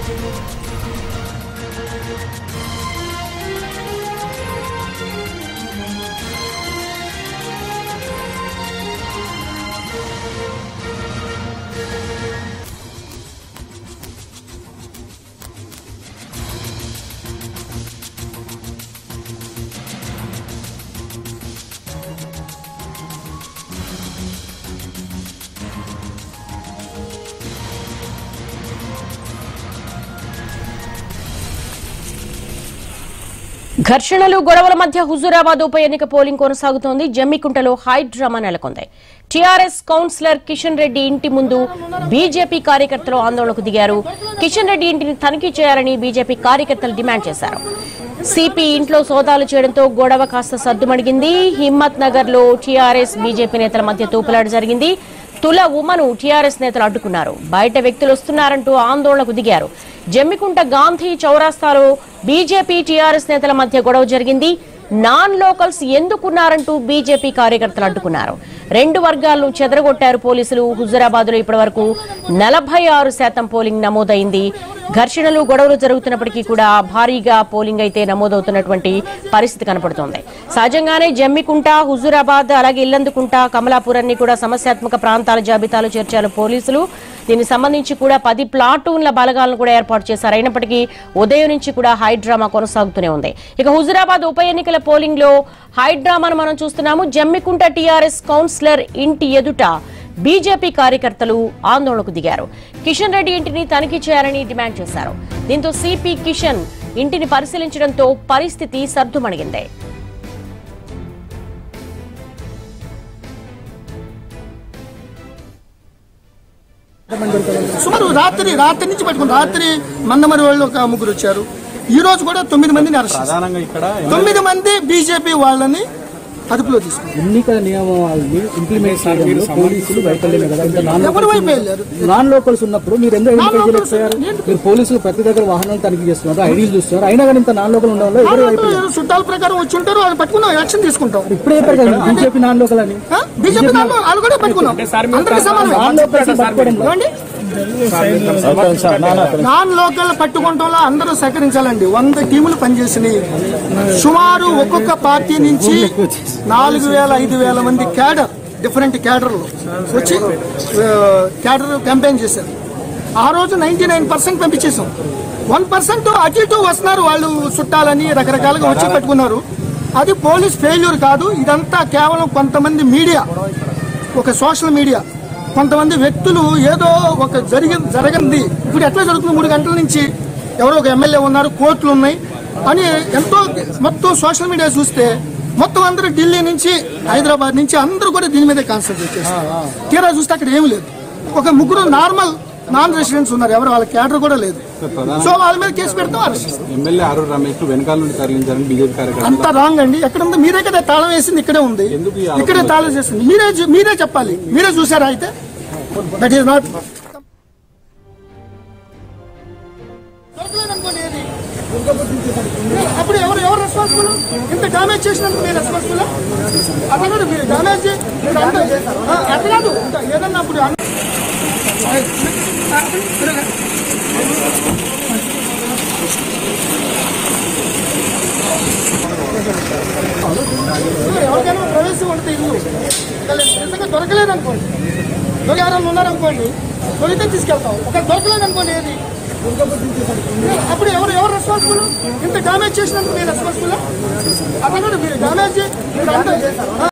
ఘర్షణలు గొడవల మధ్య హుజూరాబాద్ ఉప ఎన్నిక పోలింగ్ కొనసాగుతోంది జమ్మికుంటలో హై డ్రామా నెలకొంది టీఆర్ఎస్ కౌన్సిలర్ కిషన్ రెడ్డి ఇంటి ముందు బీజేపీ కార్యకర్తలు ఆందోళనకు దిగారు కిషన్ రెడ్డి ఇంటిని తనిఖీ చేయాలని బీజేపీ కార్యకర్తలు డిమాండ్ చేశారు సిపి ఇంట్లో సోదాలు చేయడంతో గొడవ కాస్త సద్దుమణిగింది హిమ్మత్ నగర్ లో టీఆర్ఎస్ బీజేపీ నేతల మధ్య తూపులాట జరిగింది తుల ఉమను టీఆర్ఎస్ నేతలు అడ్డుకున్నారు బయట వ్యక్తులు వస్తున్నారంటూ ఆందోళనకు దిగారు జమ్మికుంట గాంధీ చౌరాస్తాలో బీజేపీ టీఆర్ఎస్ నేతల మధ్య గొడవ జరిగింది నాన్ లోకల్స్ ఎందుకున్నారంటూ బీజేపీ కార్యకర్తలు అడ్డుకున్నారు రెండు వర్గాలను చెదరగొట్టారు పోలీసులు హుజురాబాద్ లో ఇప్పటి వరకు నలభై ఆరు శాతం పోలింగ్ నమోదైంది ఘర్షణలు గొడవలు జరుగుతున్నప్పటికీ కూడా భారీగా పోలింగ్ అయితే నమోదవుతున్నటువంటి పరిస్థితి కనపడుతోంది సహజంగానే జమ్మికుంట హుజూరాబాద్ అలాగే ఇల్లందుకుంట కమలాపూర్ అన్ని కూడా సమస్యాత్మక ప్రాంతాల జాబితాలో చేర్చారు పోలీసులు దీనికి సంబంధించి కూడా పది ప్లాటూన్ల బలగాలను కూడా ఏర్పాటు చేశారు అయినప్పటికీ ఉదయం నుంచి కూడా హై డ్రామా కొనసాగుతూనే ఉంది ఇక హుజూరాబాద్ ఉప ఎన్నికల పోలింగ్ లో హై డ్రామాను మనం చూస్తున్నాము జమ్మికుంట టీఆర్ఎస్ కౌన్సిలర్ ఇంటి ఎదుట బీజేపీ కార్యకర్తలు ఆందోళనకు దిగారు కిషన్ రెడ్డి ఇంటిని తనిఖీ చేయాలని డిమాండ్ చేశారు దీంతో సిపి కిషన్ ఇంటిని పరిశీలించడంతో పరిస్థితి సర్దుమణిగింది సుమారు రాత్రి రాత్రి నుంచి పట్టుకుని రాత్రి మందమరి వాళ్ళు ఒక ముగ్గురు వచ్చారు ఈ రోజు కూడా తొమ్మిది మందిని అరెస్ట్ చేశారు. ప్రధానంగా ఇక్కడ తొమ్మిది మంది బీజేపీ వాళ్ళని అదుపులో తీసుకున్నారు ఎన్నికల నియమావళిని ఇంప్లిమెంట్ చేయడంలో పోలీసులు వైఫల్యమే కదా ఇంకా నాన్ ఎవరి వైపు వెళ్ళారు నాన్ లోకల్స్ ఉన్నప్పుడు మీరు ఎందుకు ఐడెంటిఫై చేయలేకపోయారు మీరు పోలీసులు ప్రతి దగ్గర వాహనాలు తనిఖీ చేస్తున్నారు ఐడీలు చూస్తున్నారు అయినా కానీ ఇంత నాన్ లోకల్ ఉండడం వల్ల ఎవరు వైపు ఎవరు చుట్టాల ప్రకారం వచ్చి ఉంటారు వాళ్ళు పట్టుకున్నాం యాక్షన్ తీసుకుంటాం ఇప్పుడే చెప్పారు కదా బీజేపీ నాన్ లోకల్ అని బీజేపీ దాంట్లో వాళ్ళు కూడా పట్టుకున్నాం అందరికీ నాన్ సమానం లోకల్స్ పట్టుకోవడంలో ఏమండి? నాన్ లోకల్ పట్టుకోవడంలో అందరూ సహకరించాలండి వంద టీములు పనిచేసినాయి సుమారు ఒక్కొక్క పార్టీ నుంచి నాలుగు వేల ఐదు వేల మంది క్యాడర్ డిఫరెంట్ క్యాడర్లు వచ్చి ఆ, క్యాడర్ క్యాంపెయిన్ చేశారు ఆ రోజు నైన్టీ నైన్ పర్సెంట్ పంపించేసాం వన్ పర్సెంట్ అటు ఇటు వస్తున్నారు వాళ్ళు చుట్టాలని రకరకాలుగా వచ్చి పెట్టుకున్నారు అది పోలీస్ ఫెయిల్యూర్ కాదు ఇదంతా కేవలం కొంతమంది మీడియా ఒక సోషల్ మీడియా కొంతమంది వ్యక్తులు ఏదో ఒక జరిగి జరగంది ఇప్పుడు ఎట్లా జరుగుతుంది మూడు గంటల నుంచి ఎవరో ఒక ఎమ్మెల్యే ఉన్నారు కోర్టులు ఉన్నాయి అని ఎంతో మొత్తం సోషల్ మీడియా చూస్తే మొత్తం అందరూ ఢిల్లీ నుంచి హైదరాబాద్ నుంచి అందరూ కూడా దీని మీదే కాన్సన్ట్రేట్ చేస్తారు తీరా చూస్తే అక్కడ ఏమి లేదు ఒక ముగ్గురు నార్మల్ నాన్ రెసిడెంట్స్ ఉన్నారు ఎవరు వాళ్ళ క్యాడర్ కూడా లేదు సో వాళ్ళ మీద కేసు పెడతాం అరెస్ట్ చేస్తాం ఎమ్మెల్యే ఆరు రమేష్ వెనకాల నుండి తరలించారని బీజేపీ కార్యకర్తలు అంత రాంగ్ అండి ఎక్కడ ఉంది మీరే కదా తాళం వేసింది ఇక్కడే ఉంది ఎందుకు ఈ ఆరోపణ ఇక్కడే తాళం చేసింది మీరే చూ- మీరే చెప్పాలి మీరే చూసారా అయితే దట్ ఈస్ నాట్ అప్పుడు ఎవరు ఎవరు రెస్పాన్సిబుల్ ఇంత డామేజ్ చేసినందుకు మీరు రెస్పాన్సిబుల్ అట్లా కాదు మీరు డామేజ్ మీరు అంత ఆ, అట్లా కాదు ఇంకా ఏదన్నా అప్పుడు అన్న- ఎవరికైనా ప్రవేశం ఉంటుంది ఇల్లు ఒకవేళ నిజంగా దొరకలేదు అనుకోండి దొరికి ఎవరైనా ఉన్నారనుకోండి దొరికితే తీసుకెళ్తాం ఒక దొరకలేదు అనుకోండి ఏది అప్పుడు ఎవరు ఎవరు రెస్పాన్సిబుల్ ఇంత డామేజ్ చేసినందుకు మీరు రెస్పాన్సిబుల్ అట్లా కాదు మీరు డామేజ్ మీరు అంత